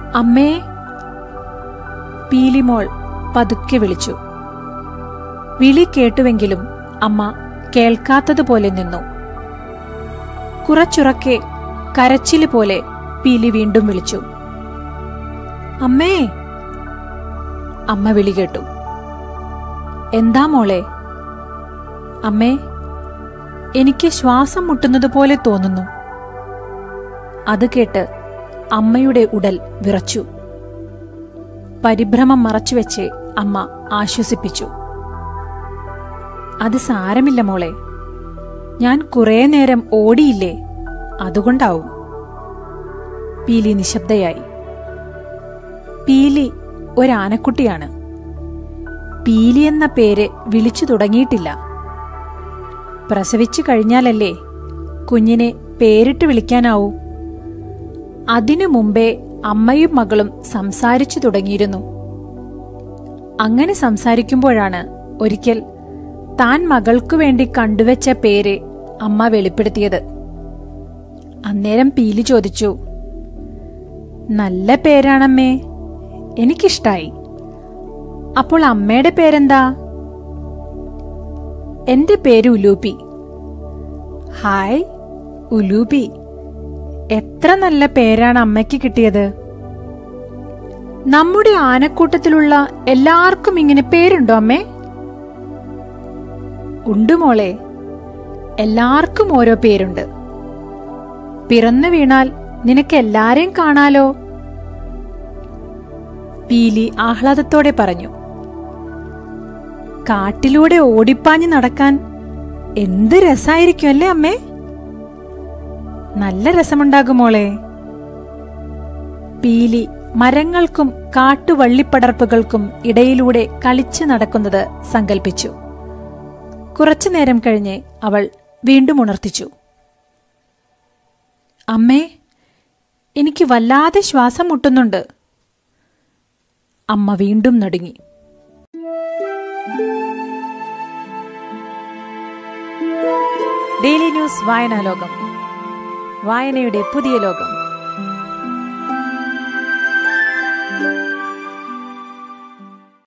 അമ്മേ പീലിമോൾ പതുക്കെ വിളിച്ചു വിളി കേട്ടുവെങ്കിലും അമ്മ കേൾക്കാത്തതുപോലെ നിന്നു കുറച്ചുറക്കെ കരച്ചില് പോലെ പീലി വീണ്ടും വിളിച്ചു അമ്മേ അമ്മ വിളി കേട്ടു എന്താ മോളെ അമ്മേ എനിക്ക് ശ്വാസം മുട്ടുന്നത് പോലെ തോന്നുന്നു അത് കേട്ട് അമ്മയുടെ ഉടൽ വിറച്ചു പരിഭ്രമം മറച്ചുവെച്ച് അമ്മ ആശ്വസിപ്പിച്ചു അത് സാരമില്ല മോളെ ഞാൻ കുറേ നേരം ഓടിയില്ലേ അതുകൊണ്ടാവും പീലി നിശബ്ദയായി പീലി ഒരാനക്കുട്ടിയാണ് പീലി എന്ന പേര് വിളിച്ചു തുടങ്ങിയിട്ടില്ല പ്രസവിച്ചു കഴിഞ്ഞാലല്ലേ കുഞ്ഞിനെ പേരിട്ട് വിളിക്കാനാവൂ അതിനു മുമ്പേ അമ്മയും മകളും സംസാരിച്ചു തുടങ്ങിയിരുന്നു അങ്ങനെ സംസാരിക്കുമ്പോഴാണ് ഒരിക്കൽ താൻ മകൾക്കു വേണ്ടി കണ്ടുവച്ച പേര് അമ്മ വെളിപ്പെടുത്തിയത് അന്നേരം പീലി ചോദിച്ചു നല്ല പേരാണമ്മേ എനിക്കിഷ്ടായി അപ്പോൾ അമ്മയുടെ പേരെന്താ എന്റെ പേര് ഉലൂപ്പി ഹായ് ഉലൂപ്പി എത്ര നല്ല പേരാണ് അമ്മയ്ക്ക് കിട്ടിയത് നമ്മുടെ ആനക്കൂട്ടത്തിലുള്ള എല്ലാവർക്കും ഇങ്ങനെ പേരുണ്ടോ അമ്മേ ഉണ്ട് മോളെ എല്ലാവർക്കും ഓരോ പേരുണ്ട് പിറന്നു വീണാൽ നിനക്ക് എല്ലാരെയും കാണാലോ പീലി ആഹ്ലാദത്തോടെ പറഞ്ഞു കാട്ടിലൂടെ ഓടിപ്പാഞ്ഞ് നടക്കാൻ എന്ത് രസായിരിക്കും അല്ലേ അമ്മേ നല്ല രസമുണ്ടാകും മോളെ പീലി മരങ്ങൾക്കും കാട്ടുവള്ളിപ്പടർപ്പുകൾക്കും ഇടയിലൂടെ കളിച്ചു നടക്കുന്നത് സങ്കൽപ്പിച്ചു കുറച്ചു നേരം കഴിഞ്ഞ് അവൾ വീണ്ടും ഉണർത്തിച്ചു അമ്മേ എനിക്ക് വല്ലാതെ ശ്വാസം മുട്ടുന്നുണ്ട് അമ്മ വീണ്ടും നടുങ്ങി ഡെയിലി ന്യൂസ് വായനാലോകം വായനയുടെ പുതിയ ലോകം